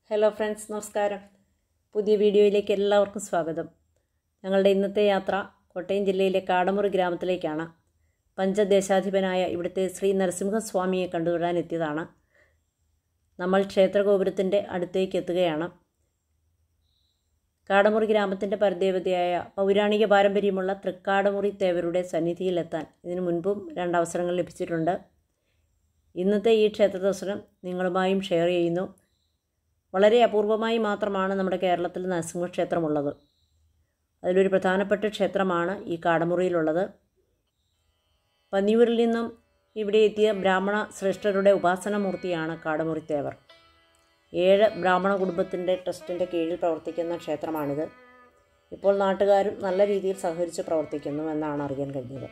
hello friends നമസ്കാരം പുതിയ വീഡിയോയിലേക്ക് എല്ലാവർക്കും സ്വാഗതം ഞങ്ങളുടെ ഇന്നത്തെ യാത്ര കോട്ടയം ജില്ലയിലെ കാടമുറി ഗ്രാമത്തിലേക്കാണ് പഞ്ചദേശാധിപനായ ഇവിടുത്തെ ശ്രീ നരസിംഹസ്വാമിയെ കണ്ടുതൊഴാനെത്തിയതാണ് നമ്മൾ ക്ഷേത്രഗോപുരത്തിൻ്റെ അടുത്തേക്ക് എത്തുകയാണ് കാടമുറി ഗ്രാമത്തിൻ്റെ പരദേവതയായ പൗരാണിക പാരമ്പര്യമുള്ള തൃക്കാടമുറി തേവരുടെ സന്നിധിയിലെത്താൻ ഇതിനു മുൻപും രണ്ടവസരങ്ങൾ ലഭിച്ചിട്ടുണ്ട് ഇന്നത്തെ ഈ ക്ഷേത്ര ദർശനം നിങ്ങളുമായും ഷെയർ ചെയ്യുന്നു വളരെ അപൂർവമായി മാത്രമാണ് നമ്മുടെ കേരളത്തിൽ നരസിംഹക്ഷേത്രമുള്ളത് അതിലൊരു പ്രധാനപ്പെട്ട ക്ഷേത്രമാണ് ഈ കാടമുറിയിലുള്ളത് പന്നിയൂരിൽ നിന്നും ഇവിടെ എത്തിയ ബ്രാഹ്മണ ശ്രേഷ്ഠരുടെ ഉപാസനമൂർത്തിയാണ് കാടമുറി തേവർ ഏഴ് ബ്രാഹ്മണ കുടുംബത്തിൻ്റെ ട്രസ്റ്റിൻ്റെ കീഴിൽ പ്രവർത്തിക്കുന്ന ക്ഷേത്രമാണിത് ഇപ്പോൾ നാട്ടുകാരും നല്ല രീതിയിൽ സഹകരിച്ച് പ്രവർത്തിക്കുന്നു എന്നാണ് അറിയാൻ കഴിഞ്ഞത്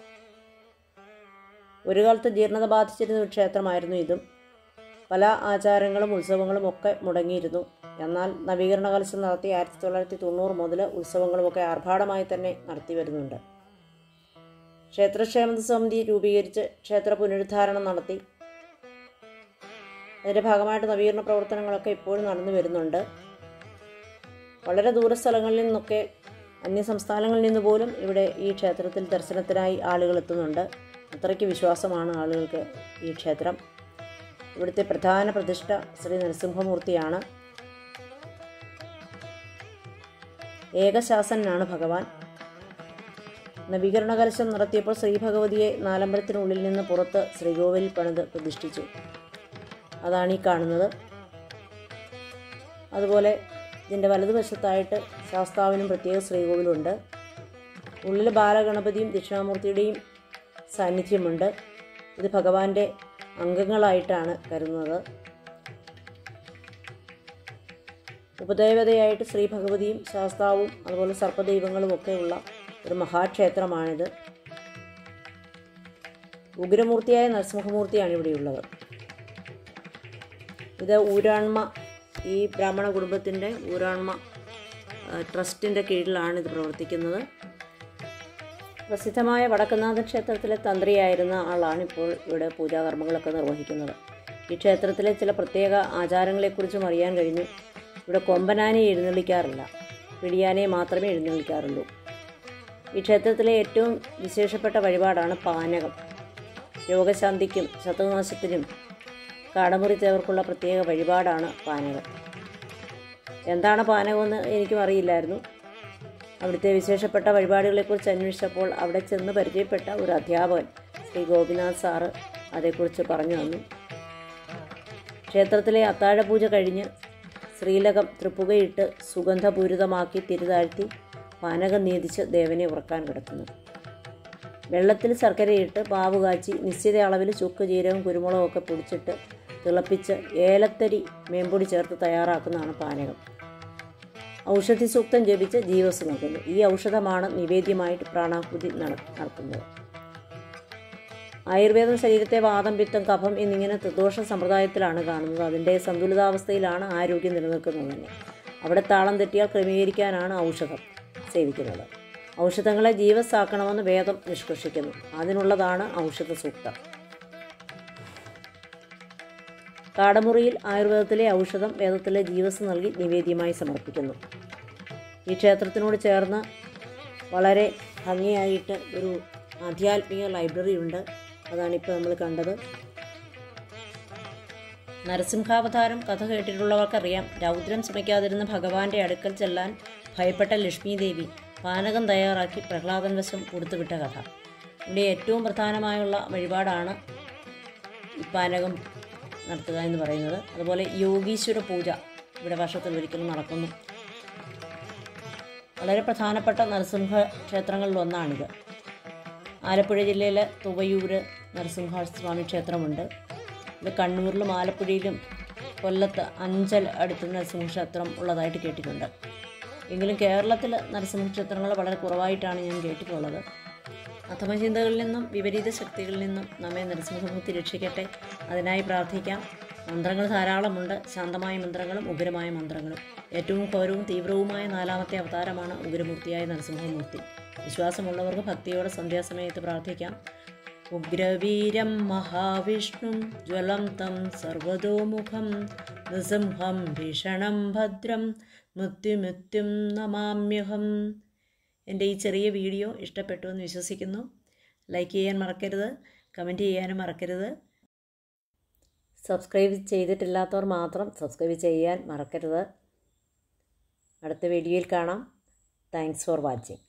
ഒരു കാലത്ത് ജീർണത ബാധിച്ചിരുന്ന ഒരു ക്ഷേത്രമായിരുന്നു ഇതും പല ആചാരങ്ങളും ഉത്സവങ്ങളും ഒക്കെ മുടങ്ങിയിരുന്നു എന്നാൽ നവീകരണ കലശം നടത്തി ആയിരത്തി തൊള്ളായിരത്തി തൊണ്ണൂറ് മുതൽ ഉത്സവങ്ങളുമൊക്കെ ആർഭാടമായി തന്നെ നടത്തി വരുന്നുണ്ട് ക്ഷേത്രക്ഷേമ സമിതി രൂപീകരിച്ച് ക്ഷേത്ര പുനരുദ്ധാരണം നടത്തി അതിൻ്റെ ഭാഗമായിട്ട് നവീകരണ പ്രവർത്തനങ്ങളൊക്കെ ഇപ്പോഴും നടന്നു വരുന്നുണ്ട് വളരെ ദൂരസ്ഥലങ്ങളിൽ നിന്നൊക്കെ അന്യ സംസ്ഥാനങ്ങളിൽ നിന്ന് പോലും ഇവിടെ ഈ ക്ഷേത്രത്തിൽ ദർശനത്തിനായി ആളുകൾ എത്തുന്നുണ്ട് അത്രയ്ക്ക് വിശ്വാസമാണ് ആളുകൾക്ക് ഈ ക്ഷേത്രം ഇവിടുത്തെ പ്രധാന പ്രതിഷ്ഠ ശ്രീ നരസിംഹമൂർത്തിയാണ് ഏകശാസനാണ് ഭഗവാൻ നവീകരണ കലശം നടത്തിയപ്പോൾ ശ്രീ ഭഗവതിയെ നാലമ്പലത്തിനുള്ളിൽ നിന്ന് പുറത്ത് ശ്രീകോവിൽ പണിത് പ്രതിഷ്ഠിച്ചു അതാണ് ഈ കാണുന്നത് അതുപോലെ ഇതിൻ്റെ വലതുവശത്തായിട്ട് ശാസ്താവിനും പ്രത്യേക ശ്രീകോവിലുണ്ട് ഉള്ളിൽ ബാലഗണപതിയും ദക്ഷിണാമൂർത്തിയുടെയും സാന്നിധ്യമുണ്ട് ഇത് ഭഗവാന്റെ അംഗങ്ങളായിട്ടാണ് കരുതുന്നത് ഉപദേവതയായിട്ട് ശ്രീ ഭഗവതിയും ശാസ്താവും അതുപോലെ സർപ്പദൈവങ്ങളും ഒക്കെയുള്ള ഒരു മഹാക്ഷേത്രമാണിത് ഉഗ്രമൂർത്തിയായ നരസിംഹമൂർത്തിയാണ് ഇവിടെയുള്ളത് ഇത് ഊരാൺമ ഈ ബ്രാഹ്മണ കുടുംബത്തിൻ്റെ ഊരാൺമ ട്രസ്റ്റിൻ്റെ കീഴിലാണ് ഇത് പ്രവർത്തിക്കുന്നത് പ്രസിദ്ധമായ വടക്കുന്നാഥ ക്ഷേത്രത്തിലെ തന്ത്രിയായിരുന്ന ആളാണ് ഇപ്പോൾ ഇവിടെ പൂജാകർമ്മങ്ങളൊക്കെ നിർവഹിക്കുന്നത് ഈ ക്ഷേത്രത്തിലെ ചില പ്രത്യേക ആചാരങ്ങളെക്കുറിച്ചും അറിയാൻ കഴിഞ്ഞു ഇവിടെ കൊമ്പനാനെ എഴുന്നള്ളിക്കാറില്ല പിടിയാനെ മാത്രമേ എഴുന്നള്ളിക്കാറുള്ളൂ ഈ ക്ഷേത്രത്തിലെ ഏറ്റവും വിശേഷപ്പെട്ട വഴിപാടാണ് പാനകം രോഗശാന്തിക്കും ശത്രുനാശത്തിനും കാടമുറി തേവർക്കുള്ള പ്രത്യേക വഴിപാടാണ് പാനകം എന്താണ് പാനകമെന്ന് എനിക്കും അറിയില്ലായിരുന്നു അവിടുത്തെ വിശേഷപ്പെട്ട വഴിപാടുകളെക്കുറിച്ച് അന്വേഷിച്ചപ്പോൾ അവിടെ ചെന്ന് പരിചയപ്പെട്ട ഒരു അധ്യാപകൻ ശ്രീ ഗോപിനാഥ് സാറ് അതേക്കുറിച്ച് പറഞ്ഞു തന്നു ക്ഷേത്രത്തിലെ അത്താഴപൂജ കഴിഞ്ഞ് ശ്രീലകം തൃപ്പുകയിട്ട് സുഗന്ധപൂരിതമാക്കി തിരുതാഴ്ത്തി പാനകം നീതിച്ച് ദേവനെ ഉറക്കാൻ കിടക്കുന്നു വെള്ളത്തിൽ ശർക്കരയിട്ട് പാവ് കാച്ചി നിശ്ചിത അളവിൽ ചുക്ക് ജീരകം കുരുമുളകും ഒക്കെ പൊടിച്ചിട്ട് തിളപ്പിച്ച് ഏലത്തരി മേമ്പൊടി ചേർത്ത് തയ്യാറാക്കുന്നതാണ് പാനകം ഔഷധി സൂക്തം ജപിച്ച് ജീവസ് നൽകുന്നു ഈ ഔഷധമാണ് നിവേദ്യമായിട്ട് പ്രാണാഹുതി നടത്തുന്നത് ആയുർവേദം ശരീരത്തെ വാദം പിത്തം കഫം എന്നിങ്ങനെ ത്രിദോഷ സമ്പ്രദായത്തിലാണ് കാണുന്നത് അതിൻ്റെ സന്തുലിതാവസ്ഥയിലാണ് ആരോഗ്യം നിലനിൽക്കുന്നത് തന്നെ അവിടെ താളം തെറ്റിയാൽ ക്രമീകരിക്കാനാണ് ഔഷധം സേവിക്കുന്നത് ഔഷധങ്ങളെ ജീവസാക്കണമെന്ന് വേദം നിഷ്കർഷിക്കുന്നു അതിനുള്ളതാണ് ഔഷധ സൂക്തം കാടമുറിയിൽ ആയുർവേദത്തിലെ ഔഷധം വേദത്തിലെ ജീവസ് നൽകി നിവേദ്യമായി സമർപ്പിക്കുന്നു ഈ ക്ഷേത്രത്തിനോട് ചേർന്ന് വളരെ ഭംഗിയായിട്ട് ഒരു ആധ്യാത്മിക ലൈബ്രറി ഉണ്ട് അതാണിപ്പോൾ നമ്മൾ കണ്ടത് നരസിംഹാവതാരം കഥ കേട്ടിട്ടുള്ളവർക്കറിയാം രൗദ്രം ശ്രമിക്കാതിരുന്ന ഭഗവാന്റെ അടുക്കൽ ചെല്ലാൻ ഭയപ്പെട്ട ലക്ഷ്മി ദേവി പാനകം തയ്യാറാക്കി പ്രഹ്ലാദൻ വശം കൊടുത്തുവിട്ട കഥ ഇവിടെ ഏറ്റവും പ്രധാനമായുള്ള വഴിപാടാണ് ഈ പാനകം നടത്തുക എന്ന് പറയുന്നത് അതുപോലെ യോഗീശ്വര പൂജ ഇവിടെ വർഷത്തിൽ ഒരിക്കലും നടക്കുന്നു വളരെ പ്രധാനപ്പെട്ട നരസിംഹ ക്ഷേത്രങ്ങളിൽ ഒന്നാണിത് ആലപ്പുഴ ജില്ലയിലെ തുവയൂര് നരസിംഹസ്വാമി ക്ഷേത്രമുണ്ട് ഇത് കണ്ണൂരിലും ആലപ്പുഴയിലും കൊല്ലത്ത് അഞ്ചൽ അടുത്ത് നരസിംഹക്ഷേത്രം ഉള്ളതായിട്ട് കേട്ടിട്ടുണ്ട് എങ്കിലും കേരളത്തിൽ നരസിംഹക്ഷേത്രങ്ങൾ വളരെ കുറവായിട്ടാണ് ഞാൻ കേട്ടിട്ടുള്ളത് അധമചിന്തകളിൽ നിന്നും വിപരീത ശക്തികളിൽ നിന്നും നമ്മെ നരസിംഹമൂർത്തി രക്ഷിക്കട്ടെ അതിനായി പ്രാർത്ഥിക്കാം മന്ത്രങ്ങൾ ധാരാളമുണ്ട് ശാന്തമായ മന്ത്രങ്ങളും ഉഗ്രമായ മന്ത്രങ്ങളും ഏറ്റവും ഘോരവും തീവ്രവുമായ നാലാമത്തെ അവതാരമാണ് ഉഗ്രമൂർത്തിയായ നരസിംഹമൂർത്തി വിശ്വാസമുള്ളവർക്ക് ഭക്തിയോടെ സന്ധ്യാസമയത്ത് പ്രാർത്ഥിക്കാം ഉഗ്രവീരം മഹാവിഷ്ണും ജ്വലം തം സർവതോമുഖം നൃസിംഹം ഭീഷണം ഭദ്രം മൃത്യുമൃത്യും നമാമ്യഹം എൻ്റെ ഈ ചെറിയ വീഡിയോ ഇഷ്ടപ്പെട്ടു എന്ന് വിശ്വസിക്കുന്നു ലൈക്ക് ചെയ്യാൻ മറക്കരുത് കമൻറ്റ് ചെയ്യാനും മറക്കരുത് സബ്സ്ക്രൈബ് ചെയ്തിട്ടില്ലാത്തവർ മാത്രം സബ്സ്ക്രൈബ് ചെയ്യാൻ മറക്കരുത് അടുത്ത വീഡിയോയിൽ കാണാം താങ്ക്സ് ഫോർ വാച്ചിങ്